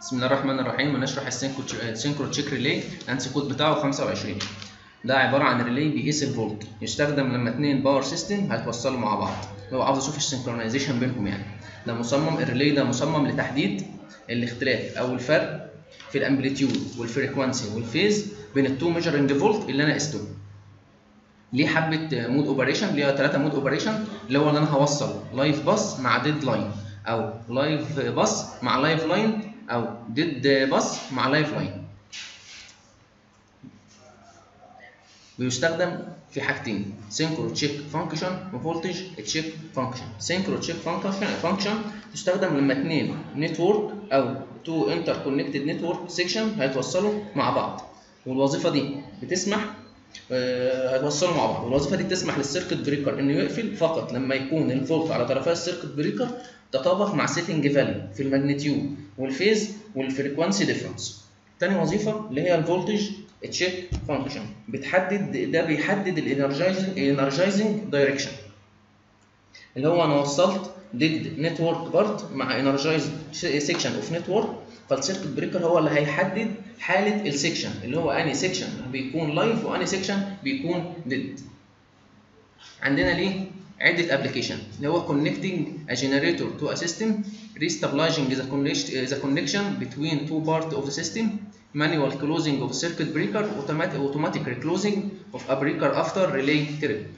بسم الله الرحمن الرحيم ونشرح السينكرو تشيك ريلي الانسي كود بتاعه 25 ده عباره عن ريلي بيقيس الفولت يستخدم لما اتنين باور سيستم هيتوصلوا مع بعض لو عاوز اشوف السنكرونايزيشن بينهم يعني ده مصمم الريلي ده مصمم لتحديد الاختلاف او الفرق في الامبليتيود والفريكوانسي والفيز بين التو ميجرنج فولت اللي انا قستهم ليه حبه مود اوبريشن ليه ثلاثه مود اوبريشن اللي هو ان انا هوصل لايف باس مع ديد لاين او لايف باس مع لايف لاين او ديد باس مع لايف لاين بيستخدم في حاجتين سينكرو تشيك فانكشن وفولتج تشيك فانكشن سينكرو تشيك فانكشن فانكشن تستخدم لما اثنين نتورك او تو انتر كونكتد نتورك سيكشن هيتوصلوا مع بعض والوظيفه دي بتسمح آه، هيتوصلوا مع بعض والوظيفه دي بتسمح للسيركت بريكر انه يقفل فقط لما يكون الفولت على طرفي السيركت بريكر تطابق مع سيتنج فاليو في الماجنتيود والفيز والفريكوانسي ديفرنس تاني وظيفه اللي هي الفولتج تشيك فانكشن بتحدد ده بيحدد الانرجايزنج دايركشن اللي هو انا وصلت ديد نتورك بارت مع انرجايز سيكشن اوف نتورك فالسيركت بريكر هو اللي هيحدد حاله السيكشن اللي هو اني سيكشن بيكون لايف واني سيكشن بيكون ديد عندنا ليه عده ابلكيشن اللي هو connecting a generator to a system restabilizing the connection the connection between two parts of the system manual closing of circuit breaker automatic automatic reclosing of a breaker after relay trip